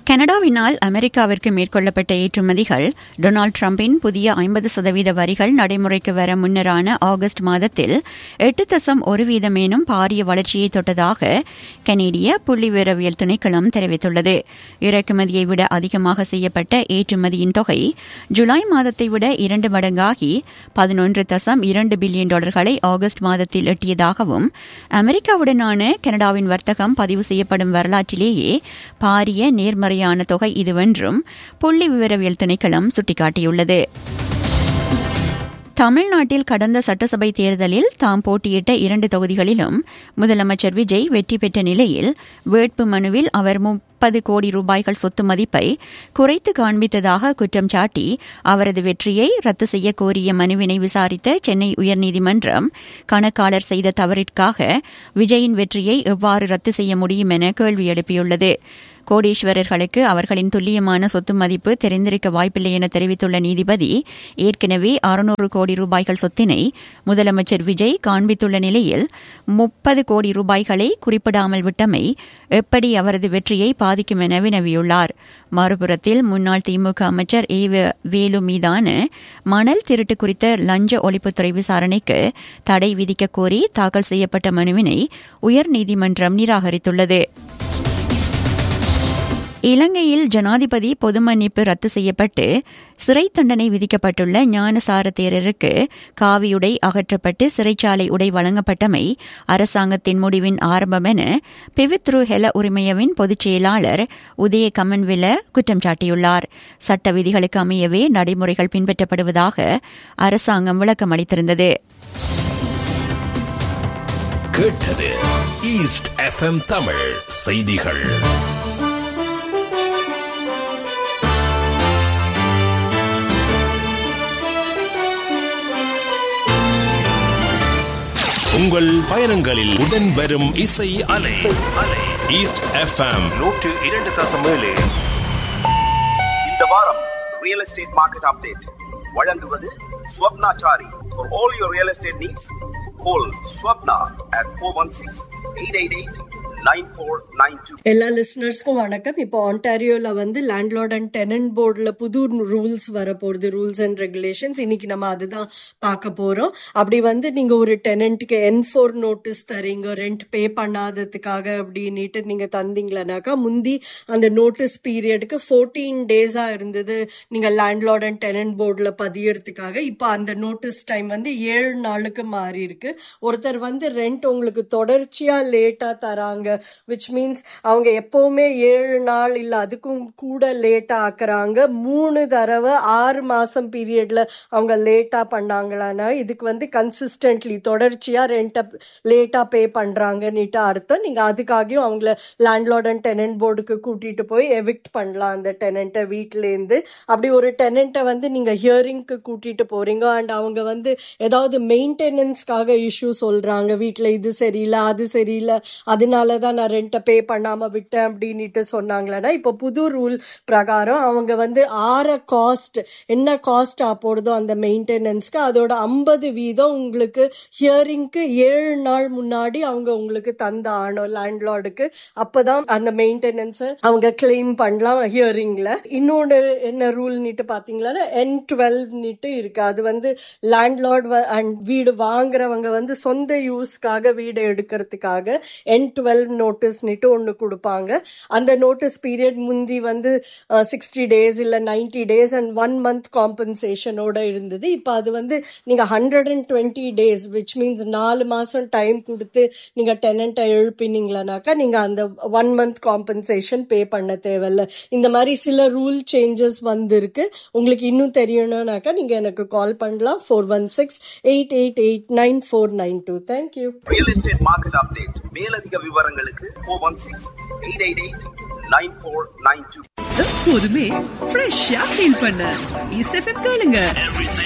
கனடாவினால் அமெரிக்காவிற்கு மேற்கொள்ளப்பட்ட ஏற்றுமதிகள் டொனால்டு டிரம்பின் புதிய ஐம்பது சதவீத வரிகள் நடைமுறைக்கு வர முன்னரான ஆகஸ்ட் மாதத்தில் எட்டு தசம் ஒரு வீதமேனும் பாரிய வளர்ச்சியை தொட்டதாக கனேடிய புள்ளிவிவரவியல் திணைக்களம் தெரிவித்துள்ளது இறக்குமதியை விட அதிகமாக செய்யப்பட்ட ஏற்றுமதியின் தொகை ஜூலை மாதத்தை விட இரண்டு மடங்காகி பதினொன்று தசம் இரண்டு பில்லியன் டாலர்களை ஆகஸ்ட் மாதத்தில் எட்டியதாகவும் அமெரிக்காவுடனான கனடாவின் வர்த்தகம் பதிவு செய்யப்படும் வரலாற்றிலேயே பாரிய நேர்மறை முறையான தொகை இதுவென்றும் புள்ளி விவரவியல் திணைக்களம் சுட்டிக்காட்டியுள்ளது தமிழ்நாட்டில் கடந்த சட்டசபை தேர்தலில் தாம் போட்டியிட்ட இரண்டு தொகுதிகளிலும் முதலமைச்சர் விஜய் வெற்றி பெற்ற நிலையில் வேட்பு மனுவில் அவர் முப்பது கோடி ரூபாய்கள் சொத்து மதிப்பை குறைத்து காண்பித்ததாக குற்றம் சாட்டி அவரது வெற்றியை ரத்து செய்ய கோரிய மனுவினை விசாரித்த சென்னை உயர்நீதிமன்றம் கணக்காளர் செய்த தவறிற்காக விஜயின் வெற்றியை எவ்வாறு ரத்து செய்ய முடியும் என கேள்வி எழுப்பியுள்ளது கோடீஸ்வரர்களுக்கு அவர்களின் துல்லியமான சொத்து மதிப்பு தெரிந்திருக்க வாய்ப்பில்லை என தெரிவித்துள்ள நீதிபதி ஏற்கனவே அறுநூறு கோடி ரூபாய்கள் சொத்தினை முதலமைச்சர் விஜய் காண்பித்துள்ள நிலையில் முப்பது கோடி ரூபாய்களை குறிப்பிடாமல் விட்டமை எப்படி அவரது வெற்றியை பாதிக்கும் என வினவியுள்ளார் மறுபுறத்தில் முன்னாள் திமுக அமைச்சர் ஏ வேலு மீதான மணல் திருட்டு குறித்த லஞ்ச ஒழிப்புத்துறை விசாரணைக்கு தடை விதிக்க கோரி தாக்கல் செய்யப்பட்ட மனுவினை உயர்நீதிமன்றம் நிராகரித்துள்ளது இலங்கையில் ஜனாதிபதி பொது மன்னிப்பு ரத்து செய்யப்பட்டு சிறை தண்டனை விதிக்கப்பட்டுள்ள ஞானசார தேரருக்கு காவியுடை அகற்றப்பட்டு சிறைச்சாலை உடை வழங்கப்பட்டமை அரசாங்கத்தின் முடிவின் ஆரம்பம் என பிவித்ரு ஹெல உரிமையவின் பொதுச் செயலாளர் உதய கமன்வில குற்றம் சாட்டியுள்ளார் சட்ட விதிகளுக்கு அமையவே நடைமுறைகள் பின்பற்றப்படுவதாக அரசாங்கம் விளக்கம் அளித்திருந்தது கேட்டது ஈஸ்ட் எஃப்எம் தமிழ் செய்திகள் உங்கள் பயணங்களில் உடன் வரும் இசை அலை ஈஸ்ட் எஃப்எம் நூற்று இரண்டு தசம் ஏழு இந்த வாரம் ரியல் எஸ்டேட் மார்க்கெட் அப்டேட் வழங்குவது Swapnachari for all your real estate needs call Swapna at four one six eight eight eight nine four nine two எல்லா லிசனர்ஸ்க்கும் வணக்கம் இப்போ ஆன்டாரியோல வந்து லேண்ட்லார்ட் அண்ட் டெனன்ட் போர்டில் புது ரூல்ஸ் வரப்போகுது ரூல்ஸ் அண்ட் ரெகுலேஷன்ஸ் இன்னைக்கு நம்ம அதுதான் பார்க்க போறோம் அப்படி வந்து நீங்க ஒரு டெனண்ட்டுக்கு என் ஃபோர் நோட்டீஸ் தரீங்க ரெண்ட் பே பண்ணாததுக்காக அப்படின்ட்டு நீங்க தந்தீங்களனாக்கா முந்தி அந்த நோட்டீஸ் பீரியடுக்கு ஃபோர்டீன் டேஸா இருந்தது நீங்க லேண்ட்லார்ட் அண்ட் டெனன்ட் போர்டில் பதியறதுக்காக இப்போ அந்த நோட்டீஸ் டைம் வந்து ஏழு நாளுக்கு மாறி இருக்கு ஒருத்தர் வந்து ரெண்ட் உங்களுக்கு தொடர்ச்சியா லேட்டா தராங்க விச் மீன்ஸ் அவங்க எப்பவுமே ஏழு நாள் இல்ல அதுக்கும் கூட லேட்டா ஆக்குறாங்க மூணு தடவை ஆறு மாசம் பீரியட்ல அவங்க லேட்டா பண்ணாங்களான்னா இதுக்கு வந்து கன்சிஸ்டன்ட்லி தொடர்ச்சியா ரெண்ட்டை லேட்டா பே பண்றாங்கன்னுட்டு அர்த்தம் நீங்க அதுக்காகவும் அவங்கள லேண்ட்லார்ட் அண்ட் டெனன்ட் போர்டுக்கு கூட்டிட்டு போய் எவிக்ட் பண்ணலாம் அந்த டெனண்ட்டை வீட்ல இருந்து அப்படி ஒரு டெனண்ட்டை வந்து நீங்க ஹியரிங்க்கு கூட்டிட்டு போறீங்க அண்ட் அவங்க வந்து ஏதாவது மெயின்டெனன்ஸ்க்காக இஷ்யூ சொல்றாங்க வீட்ல இது சரியில்லை அது சரியில்லை அதனால தான் நான் ரெண்ட்டை பே பண்ணாம விட்டேன் அப்படின்ட்டு சொன்னாங்களேன்னா இப்போ புது ரூல் பிரகாரம் அவங்க வந்து ஆற காஸ்ட் என்ன காஸ்ட் போடுதோ அந்த மெயின்டெனன்ஸ்க்கு அதோட ஐம்பது வீதம் உங்களுக்கு ஹியரிங்க்கு ஏழு நாள் முன்னாடி அவங்க உங்களுக்கு தந்த ஆனோம் லேண்ட்லார்டுக்கு அப்பதான் அந்த மெயின்டெனன்ஸை அவங்க கிளைம் பண்ணலாம் ஹியரிங்ல இன்னொன்று என்ன ரூல் நீட்டு பாத்தீங்களா என் டுவெல் நீட்டு இருக்கு அது வந்து லேண்ட்லார்ட் அண்ட் வீடு வாங்குறவங்க வந்து சொந்த யூஸ்க்காக வீடு எடுக்கிறதுக்காக என் டுவெல் நோட்டீஸ்னுட்டு ஒன்று கொடுப்பாங்க அந்த நோட்டீஸ் பீரியட் முந்தி வந்து சிக்ஸ்டி டேஸ் இல்லை ninety days and one month காம்பன்சேஷனோட இருந்தது இப்போ அது வந்து நீங்கள் hundred and twenty days which means நாலு மாதம் டைம் கொடுத்து நீங்கள் டெனண்ட்டை எழுப்பினீங்களானாக்கா நீங்கள் அந்த ஒன் மந்த் காம்பன்சேஷன் பே பண்ண தேவையில்ல இந்த மாதிரி சில ரூல் சேஞ்சஸ் வந்திருக்கு உங்களுக்கு இன்னும் தெரியணும்னாக்கா நீங்கள் எனக்கு கால் பண்ணலாம் four one six eight eight eight nine four nine two thank you real estate market update மேலதிக விவரங்களுக்கு four one six eight eight eight nine four nine two எப்போதுமே ஃப்ரெஷ்ஷா ஃபீல் பண்ண ஈஸ்ட் எஃப்எம் கேளுங்க Everything